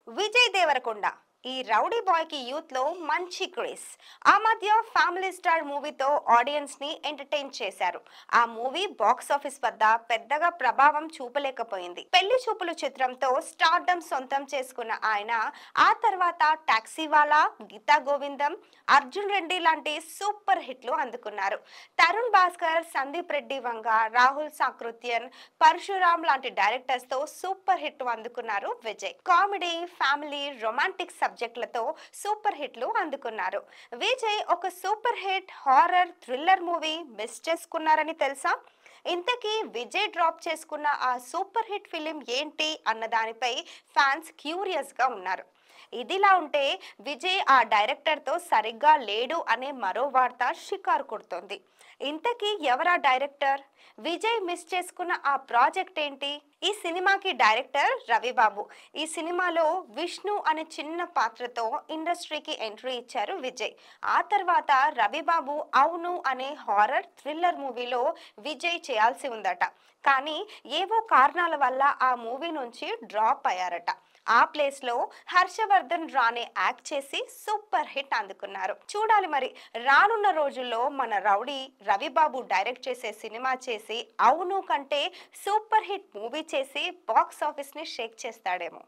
విజయ్ దేవరకొండ ఈ rowdy boy కి youth లో మంచి క్రేజ్ ఆ మధ్య ఫ్యామిలీ స్టార్ మూవీతో ఆడియన్స్ ని ఎంటర్టైన్ చేశారు ఆ మూవీ బాక్స్ ఆఫీస్ వద్ద పెద్దగా ప్రభావం చూపలేకపోయింది పెళ్లి చూపులు చిత్రంతో స్టార్డమ్ సొంతం చేసుకున్న ఆయన ఆ తర్వాత టాక్సీ వాలా గీతా గోవిందం అర్జున్ రెడ్డి లాంటి సూపర్ హిట్లు అందుకున్నారు తరుణ్ భాస్కర్ సందీప్ రెడ్డి వంగ రాహుల్ సాకృత్యన్ పరశురామ్ లాంటి డైరెక్టర్స్ తో సూపర్ హిట్ అందుకున్నారు విజయ్ కామెడీ ఫ్యామిలీ రొమాంటిక్ సబ్జెక్టులతో సూపర్ హిట్లు అందుకున్నారు విజయ్ ఒక super hit horror thriller movie miss చేసుకున్నారని తెలుసా ఇంతకీ విజయ్ డ్రాప్ చేసుకున్న ఆ సూపర్ హిట్ ఫిలిం ఏంటి అన్న దానిపై ఫ్యాన్స్ క్యూరియస్ గా ఉన్నారు ఇదిలా ఉంటే విజయ్ ఆ డైరెక్టర్తో సరిగ్గా లేడు అనే మరో వార్త షికారు కొడుతోంది ఇంతకీ ఎవరా డైరెక్టర్ విజయ్ మిస్ చేసుకున్న ఆ ప్రాజెక్ట్ ఏంటి ఈ సినిమాకి డైరెక్టర్ రవిబాబు ఈ సినిమాలో విష్ణు అనే చిన్న పాత్రతో ఇండస్ట్రీకి ఎంట్రీ ఇచ్చారు విజయ్ ఆ తర్వాత రవిబాబు అవును అనే హారర్ థ్రిల్లర్ మూవీలో విజయ్ చేయాల్సి ఉందట కానీ ఏవో కారణాల వల్ల ఆ మూవీ నుంచి డ్రాప్ అయ్యారట ఆ ప్లేస్ లో హర్షవర్ధన్ రాణే యాక్ట్ చేసి సూపర్ హిట్ అందుకున్నారు చూడాలి మరి రానున్న రోజుల్లో మన రౌడీ రవిబాబు డైరెక్ట్ చేసే సినిమా చేసి అవును కంటే సూపర్ హిట్ మూవీ చేసి బాక్స్ ఆఫీస్ ని షేక్ చేస్తాడేమో